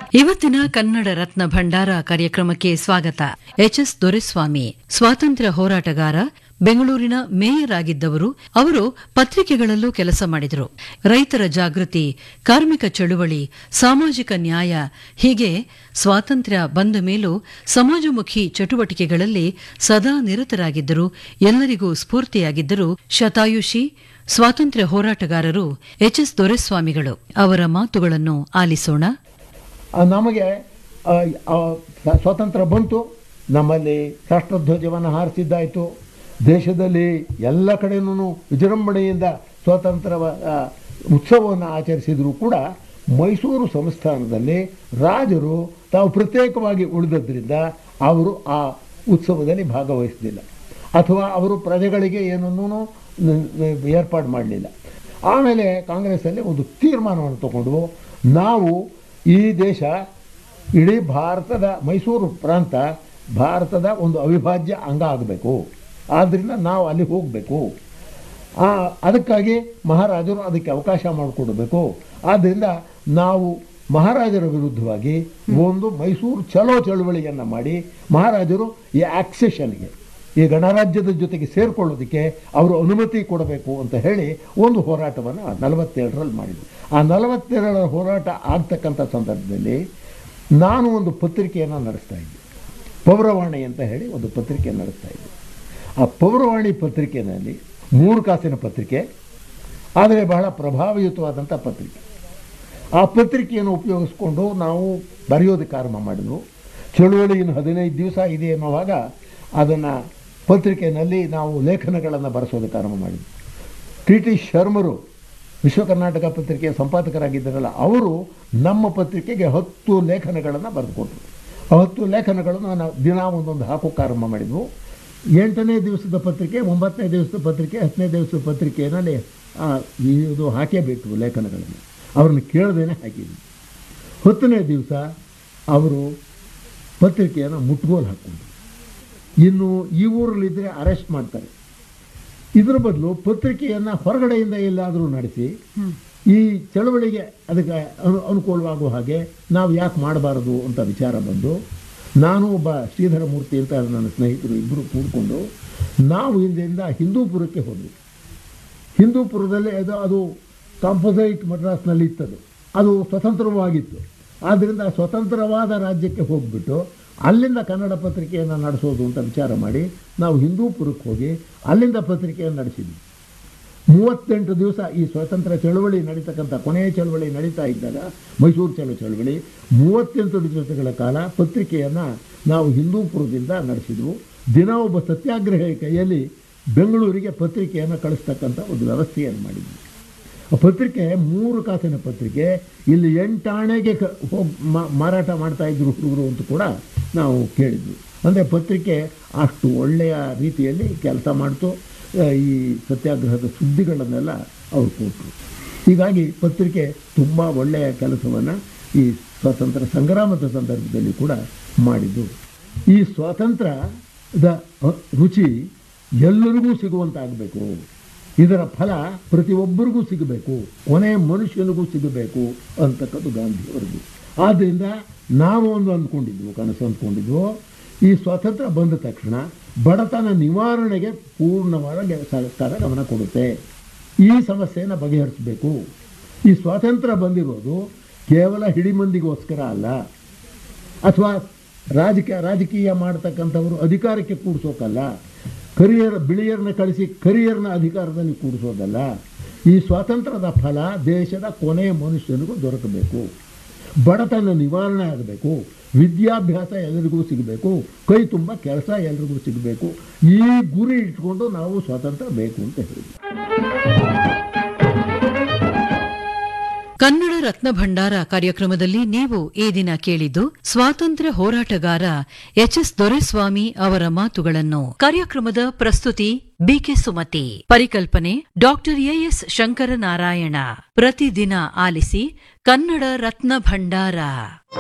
ಇವತ್ತಿನ ಕನ್ನಡ ರತ್ನ ಭಂಡಾರ ಕಾರ್ಯಕ್ರಮಕ್ಕೆ ಸ್ವಾಗತ ಎಚ್ ಎಸ್ ದೊರೆಸ್ವಾಮಿ ಸ್ವಾತಂತ್ರ್ಯ ಹೋರಾಟಗಾರ ಬೆಂಗಳೂರಿನ ಮೇಯರ್ ಆಗಿದ್ದವರು ಅವರು ಪತ್ರಿಕೆಗಳಲ್ಲೂ ಕೆಲಸ ಮಾಡಿದರು ರೈತರ ಜಾಗೃತಿ ಕಾರ್ಮಿಕ ಚಳುವಳಿ ಸಾಮಾಜಿಕ ನ್ಯಾಯ ಹೀಗೆ ಸ್ವಾತಂತ್ರ್ಯ ಬಂದ ಮೇಲೂ ಸಮಾಜಮುಖಿ ಚಟುವಟಿಕೆಗಳಲ್ಲಿ ಸದಾ ನಿರತರಾಗಿದ್ದರು ಎಲ್ಲರಿಗೂ ಸ್ಫೂರ್ತಿಯಾಗಿದ್ದರು ಶತಾಯುಷಿ ಸ್ವಾತಂತ್ರ್ಯ ಹೋರಾಟಗಾರರು ಎಚ್ ಎಸ್ ದೊರೆಸ್ವಾಮಿಗಳು ಅವರ ಮಾತುಗಳನ್ನು ಆಲಿಸೋಣ ಆ, ನಮಗೆ ಆ, ಆ, ಸ- ಸ್ವಾತಂತ್ರ್ಯ ಬಂತು ನಮ್ಮಲ್ಲಿ ರಾಷ್ಟ್ರಧ್ವಜವನ್ನು ಹಾರಿಸಿದ್ದಾಯಿತು ದೇಶದಲ್ಲಿ ಎಲ್ಲ ಕಡೆನೂ ವಿಜೃಂಭಣೆಯಿಂದ ಸ್ವಾತಂತ್ರ್ಯ ಉತ್ಸವವನ್ನು ಆಚರಿಸಿದರೂ ಕೂಡ ಮೈಸೂರು ಸಂಸ್ಥಾನದಲ್ಲಿ ರಾಜರು ತಾವು ಪ್ರತ್ಯೇಕವಾಗಿ ಉಳಿದದ್ರಿಂದ ಅವರು ಆ ಉತ್ಸವದಲ್ಲಿ ಭಾಗವಹಿಸಲಿಲ್ಲ ಅಥವಾ ಅವರು ಪ್ರಜೆಗಳಿಗೆ ಏನನ್ನೂ ಏರ್ಪಾಡು ಮಾಡಲಿಲ್ಲ ಆಮೇಲೆ ಕಾಂಗ್ರೆಸ್ಸಲ್ಲಿ ಒಂದು ತೀರ್ಮಾನವನ್ನು ತಗೊಂಡು ನಾವು ಈ ದೇಶ ಇಡೀ ಭಾರತದ ಮೈಸೂರು ಪ್ರಾಂತ ಭಾರತದ ಒಂದು ಅವಿಭಾಜ್ಯ ಅಂಗ ಆಗಬೇಕು ಆದ್ದರಿಂದ ನಾವು ಅಲ್ಲಿ ಹೋಗಬೇಕು ಅದಕ್ಕಾಗಿ ಮಹಾರಾಜರು ಅದಕ್ಕೆ ಅವಕಾಶ ಮಾಡಿಕೊಡಬೇಕು ಆದ್ದರಿಂದ ನಾವು ಮಹಾರಾಜರ ವಿರುದ್ಧವಾಗಿ ಒಂದು ಮೈಸೂರು ಚಲೋ ಚಳುವಳಿಯನ್ನು ಮಾಡಿ ಮಹಾರಾಜರು ಈ ಆಕ್ಸೆಷನ್ಗೆ ಈ ಗಣರಾಜ್ಯದ ಜೊತೆಗೆ ಸೇರಿಕೊಳ್ಳೋದಕ್ಕೆ ಅವರು ಅನುಮತಿ ಕೊಡಬೇಕು ಅಂತ ಹೇಳಿ ಒಂದು ಹೋರಾಟವನ್ನು ನಲವತ್ತೇಳರಲ್ಲಿ ಮಾಡಿದ್ರು ಆ ನಲವತ್ತೇಳರ ಹೋರಾಟ ಆಗ್ತಕ್ಕಂಥ ಸಂದರ್ಭದಲ್ಲಿ ನಾನು ಒಂದು ಪತ್ರಿಕೆಯನ್ನು ನಡೆಸ್ತಾ ಇದ್ದೆ ಪೌರವಾಣಿ ಅಂತ ಹೇಳಿ ಒಂದು ಪತ್ರಿಕೆಯನ್ನು ನಡೆಸ್ತಾ ಇದ್ದೆ ಆ ಪೌರವಾಣಿ ಪತ್ರಿಕೆಯಲ್ಲಿ ಮೂರು ಕಾಸಿನ ಪತ್ರಿಕೆ ಆದರೆ ಬಹಳ ಪ್ರಭಾವಯುತವಾದಂಥ ಪತ್ರಿಕೆ ಆ ಪತ್ರಿಕೆಯನ್ನು ಉಪಯೋಗಿಸ್ಕೊಂಡು ನಾವು ಬರೆಯೋದಕ್ಕೆ ಆರಂಭ ಮಾಡಿದ್ವು ಚಳುವಳಿ ಇನ್ನು ಹದಿನೈದು ದಿವಸ ಇದೆ ಎನ್ನುವಾಗ ಅದನ್ನು ಪತ್ರಿಕೆಯಲ್ಲಿ ನಾವು ಲೇಖನಗಳನ್ನು ಬರೆಸೋದಕ್ಕೆ ಆರಂಭ ಮಾಡಿದ್ವಿ ಟಿ ಟಿ ಶರ್ಮರು ವಿಶ್ವ ಕರ್ನಾಟಕ ಪತ್ರಿಕೆಯ ಸಂಪಾದಕರಾಗಿದ್ದಾರಲ್ಲ ಅವರು ನಮ್ಮ ಪತ್ರಿಕೆಗೆ ಹತ್ತು ಲೇಖನಗಳನ್ನು ಬರೆದುಕೊಟ್ರು ಆ ಹತ್ತು ಲೇಖನಗಳನ್ನು ನಾವು ದಿನ ಒಂದೊಂದು ಹಾಕೋಕ್ಕೆ ಆರಂಭ ಮಾಡಿದ್ವು ಎಂಟನೇ ದಿವಸದ ಪತ್ರಿಕೆ ಒಂಬತ್ತನೇ ದಿವಸದ ಪತ್ರಿಕೆ ಹತ್ತನೇ ದಿವಸದ ಪತ್ರಿಕೆಯಲ್ಲಿ ಆ, ಇದು ಹಾಕೇಬೇಕು ಲೇಖನಗಳನ್ನು ಅವ್ರನ್ನ ಕೇಳದೇನೆ ಹಾಕಿದ್ವಿ ಹತ್ತನೇ ದಿವಸ ಅವರು ಪತ್ರಿಕೆಯನ್ನು ಮುಟ್ಗೋಲು ಹಾಕ್ಕೊಂಡ್ರು ಇನ್ನು ಈ ಊರಲ್ಲಿದ್ದರೆ ಅರೆಸ್ಟ್ ಮಾಡ್ತಾರೆ ಇದರ ಬದಲು ಪತ್ರಿಕೆಯನ್ನು ಹೊರಗಡೆಯಿಂದ ಎಲ್ಲಾದರೂ ನಡೆಸಿ ಈ ಚಳವಳಿಗೆ ಅದಕ್ಕೆ ಅನು ಅನುಕೂಲವಾಗುವ ಹಾಗೆ ನಾವು ಯಾಕೆ ಮಾಡಬಾರದು ಅಂತ ವಿಚಾರ ಬಂದು ನಾನು ಒಬ್ಬ ಶ್ರೀಧರ ಮೂರ್ತಿ ಅಂತ ನನ್ನ ಸ್ನೇಹಿತರು ಇಬ್ಬರು ಕೂಡಿಕೊಂಡು ನಾವು ಹಿಂದೆಯಿಂದ ಹಿಂದೂಪುರಕ್ಕೆ ಹೋದ್ವಿ ಹಿಂದೂಪುರದಲ್ಲಿ ಅದು ಅದು ಕಾಂಪೋಸೈಟ್ ಮದ್ರಾಸ್ನಲ್ಲಿ ಇತ್ತದು ಅದು ಸ್ವತಂತ್ರವಾಗಿತ್ತು ಆದ್ದರಿಂದ ಸ್ವತಂತ್ರವಾದ ರಾಜ್ಯಕ್ಕೆ ಹೋಗ್ಬಿಟ್ಟು ಅಲ್ಲಿಂದ ಕನ್ನಡ ಪತ್ರಿಕೆಯನ್ನು ನಡೆಸೋದು ಅಂತ ವಿಚಾರ ಮಾಡಿ ನಾವು ಹಿಂದೂಪುರಕ್ಕೆ ಹೋಗಿ ಅಲ್ಲಿಂದ ಪತ್ರಿಕೆಯನ್ನು ನಡೆಸಿದ್ವಿ ಮೂವತ್ತೆಂಟು ದಿವಸ ಈ ಸ್ವಾತಂತ್ರ್ಯ ಚಳವಳಿ ನಡೀತಕ್ಕಂಥ ಕೊನೆಯ ಚಳವಳಿ ನಡೀತಾ ಇದ್ದಾಗ ಮೈಸೂರು ಚಲೋ ಚಳವಳಿ ಮೂವತ್ತೆಂಟು ದಿವಸಗಳ ಕಾಲ ಪತ್ರಿಕೆಯನ್ನು ನಾವು ಹಿಂದೂಪುರದಿಂದ ನಡೆಸಿದ್ವು ದಿನ ಒಬ್ಬ ಸತ್ಯಾಗ್ರಹಿ ಕೈಯಲ್ಲಿ ಬೆಂಗಳೂರಿಗೆ ಪತ್ರಿಕೆಯನ್ನು ಕಳಿಸ್ತಕ್ಕಂಥ ಒಂದು ವ್ಯವಸ್ಥೆಯನ್ನು ಮಾಡಿದ್ವಿ ಆ ಪತ್ರಿಕೆ ಮೂರು ಕಾಸಿನ ಪತ್ರಿಕೆ ಇಲ್ಲಿ ಎಂಟಾಣೆಗೆ ಕ ಹೋಗಿ ಮಾರಾಟ ಮಾಡ್ತಾ ಇದ್ರು ಹುಡುಗರು ಅಂತ ಕೂಡ ನಾವು ಕೇಳಿದ್ವಿ ಅಂದರೆ ಪತ್ರಿಕೆ ಅಷ್ಟು ಒಳ್ಳೆಯ ರೀತಿಯಲ್ಲಿ ಕೆಲಸ ಮಾಡ್ತು ಆ, ಈ ಸತ್ಯಾಗ್ರಹದ ಸುದ್ದಿಗಳನ್ನೆಲ್ಲ ಅವ್ರು ಕೊಟ್ಟರು ಹೀಗಾಗಿ ಪತ್ರಿಕೆ ತುಂಬ ಒಳ್ಳೆಯ ಕೆಲಸವನ್ನು ಈ ಸ್ವಾತಂತ್ರ್ಯ ಸಂಗ್ರಾಮದ ಸಂದರ್ಭದಲ್ಲಿ ಕೂಡ ಮಾಡಿದ್ದು ಈ ಸ್ವಾತಂತ್ರ್ಯದ ಅ, ರುಚಿ ಎಲ್ಲರಿಗೂ ಸಿಗುವಂತಾಗಬೇಕು ಇದರ ಫಲ ಪ್ರತಿಯೊಬ್ಬರಿಗೂ ಸಿಗಬೇಕು ಕೊನೆಯ ಮನುಷ್ಯನಿಗೂ ಸಿಗಬೇಕು ಅಂತಕ್ಕದ್ದು ಗಾಂಧಿಯವರದು ಆದ್ದರಿಂದ ನಾವು ಒಂದು ಅಂದ್ಕೊಂಡಿದ್ವು ಕನಸು ಅಂದ್ಕೊಂಡಿದ್ವು ಈ ಸ್ವಾತಂತ್ರ್ಯ ಬಂದ ತಕ್ಷಣ ಬಡತನ ನಿವಾರಣೆಗೆ ಪೂರ್ಣವಾದ ಗೆ- ಸರ್ಕಾರ ಗಮನ ಕೊಡುತ್ತೆ ಈ ಸಮಸ್ಯೆಯನ್ನು ಬಗೆಹರಿಸಬೇಕು ಈ ಸ್ವಾತಂತ್ರ್ಯ ಬಂದಿರೋದು ಕೇವಲ ಹಿಡಿಮಂದಿಗೋಸ್ಕರ ಅಲ್ಲ ಅಥವಾ ರಾಜಕೀಯ ರಾಜಕೀಯ ಮಾಡ್ತಕ್ಕಂಥವರು ಅಧಿಕಾರಕ್ಕೆ ಕೂಡಿಸೋಕಲ್ಲ ಕರಿಯರ್ ಬಿಳಿಯರ್ನ ಕಳಿಸಿ ಕರಿಯರ್ನ ಅಧಿಕಾರದಲ್ಲಿ ಕೂಡಿಸೋದಲ್ಲ ಈ ಸ್ವಾತಂತ್ರ್ಯದ ಫಲ ದೇಶದ ಕೊನೆಯ ಮನುಷ್ಯನಿಗೂ ದೊರಕಬೇಕು ಬಡತನ ನಿವಾರಣೆ ಆಗಬೇಕು ವಿದ್ಯಾಭ್ಯಾಸ ಎಲ್ಲರಿಗೂ ಸಿಗಬೇಕು ಕೈ ತುಂಬ ಕೆಲಸ ಎಲ್ರಿಗೂ ಸಿಗಬೇಕು ಈ ಗುರಿ ಇಟ್ಕೊಂಡು ನಾವು ಸ್ವಾತಂತ್ರ್ಯ ಬೇಕು ಅಂತ ಹೇಳಿದ್ವಿ ಕನ್ನಡ ರತ್ನ ಭಂಡಾರ ಕಾರ್ಯಕ್ರಮದಲ್ಲಿ ನೀವು ಈ ದಿನ ಕೇಳಿದ್ದು ಸ್ವಾತಂತ್ರ್ಯ ಹೋರಾಟಗಾರ ಎಚ್ ಎಸ್ ದೊರೆಸ್ವಾಮಿ ಅವರ ಮಾತುಗಳನ್ನು ಕಾರ್ಯಕ್ರಮದ ಪ್ರಸ್ತುತಿ ಬಿಕೆ ಸುಮತಿ ಪರಿಕಲ್ಪನೆ ಡಾಕ್ಟರ್ ಎಎಸ್ ಶಂಕರನಾರಾಯಣ ಪ್ರತಿದಿನ ಆಲಿಸಿ ಕನ್ನಡ ರತ್ನ ಭಂಡಾರ